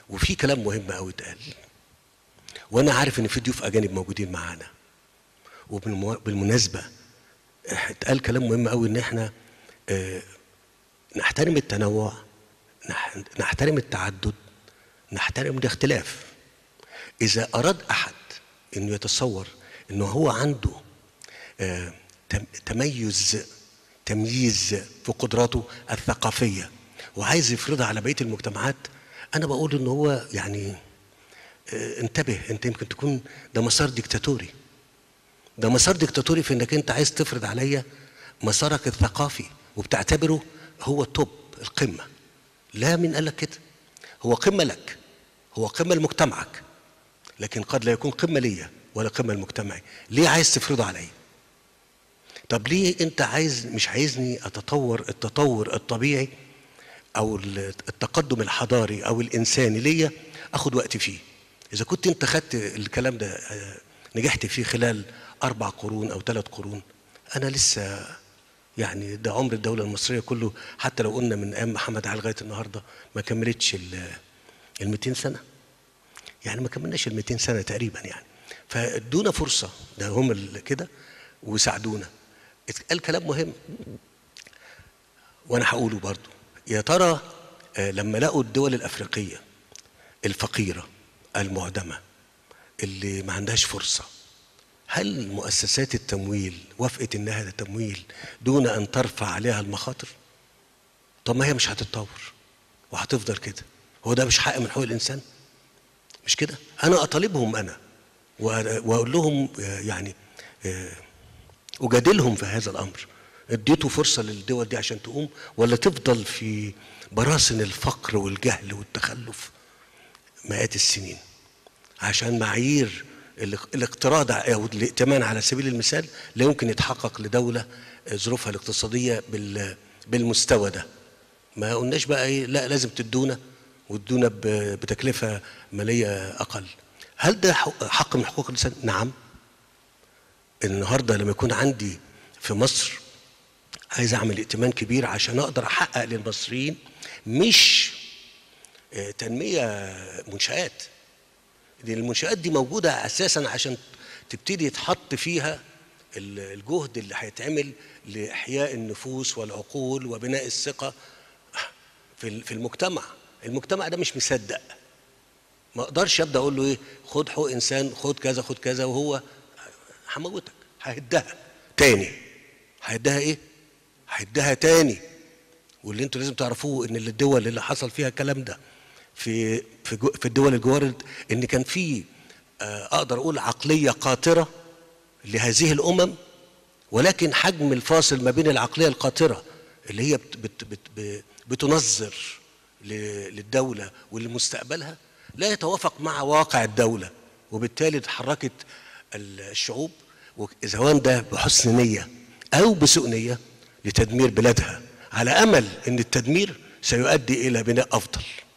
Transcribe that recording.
وفي كلام مهم قوي اتقال وانا عارف ان في ضيوف اجانب موجودين معانا وبالمناسبه اتقال كلام مهم قوي ان احنا آه، نحترم التنوع نح- نحترم التعدد نحترم الاختلاف اذا اراد احد انه يتصور انه هو عنده آه، تم- تميز تمييز في قدراته الثقافيه وعايز يفرضها على بقيه المجتمعات انا بقول ان هو يعني آه، انتبه انت يمكن تكون ده مسار ديكتاتوري ده مسار ديكتاتوري في انك انت عايز تفرض عليا مسارك الثقافي وبتعتبره هو التوب القمه لا مين قال لك كده هو قمه لك هو قمه لمجتمعك لكن قد لا يكون قمه ليا ولا قمه لمجتمعي ليه عايز تفرضه عليا طب ليه انت عايز مش عايزني اتطور التطور الطبيعي او التقدم الحضاري او الانساني ليا اخد وقت فيه اذا كنت انت خدت الكلام ده آه، نجحت فيه خلال اربع قرون او ثلاث قرون انا لسه يعني ده عمر الدوله المصريه كله حتى لو قلنا من ايام محمد علي لغايه النهارده ما كملتش ال 200 سنه يعني ما كملناش ال 200 سنه تقريبا يعني فادونا فرصه ده هم اللي كده وساعدونا اتقال كلام مهم وانا هقوله برضو يا ترى آه، لما لقوا الدول الافريقيه الفقيره المعدمه اللي ما عندهاش فرصه هل مؤسسات التمويل وافقت انها تمويل دون ان ترفع عليها المخاطر طب ما هي مش هتتطور وهتفضل كده هو ده مش حق من حقوق الانسان مش كده انا اطالبهم انا وأ- واقول لهم آه، يعني آه، اجادلهم في هذا الامر اديتوا فرصه للدول دي عشان تقوم ولا تفضل في براثن الفقر والجهل والتخلف مئات السنين عشان معايير الاق- الاقتراض او الائتمان على سبيل المثال لا يمكن يتحقق لدوله ظروفها الاقتصاديه بال- بالمستوى ده ما قلناش بقى ايه لا لازم تدونا وتدونا ب- بتكلفه ماليه اقل هل ده حق- حق من حقوق الانسان نعم النهارده لما يكون عندي في مصر عايز اعمل ائتمان كبير عشان اقدر احقق للمصريين مش آه، تنميه منشات دي المنشآت دي موجودة أساسا عشان تبتدي يتحط فيها ال- الجهد اللي هيتعمل لإحياء النفوس والعقول وبناء الثقة في ال- في المجتمع المجتمع ده مش مصدق ما اقدرش ابدا اقول له ايه خد حقوق انسان خد كذا خد كذا وهو هموتك ههدها تاني ههدها ايه ههدها تاني واللي انتوا لازم تعرفوه ان الدول اللي حصل فيها الكلام ده في في جو- في الدول الجوار ان كان في آه، اقدر اقول عقليه قاطره لهذه الامم ولكن حجم الفاصل ما بين العقليه القاطره اللي هي بت بت بت ب- بتنظر ل- للدوله ولمستقبلها لا يتوافق مع واقع الدوله وبالتالي تحركت ال- الشعوب سواء ده بحسن نيه او بسوء نيه لتدمير بلادها على امل ان التدمير سيؤدي الى بناء افضل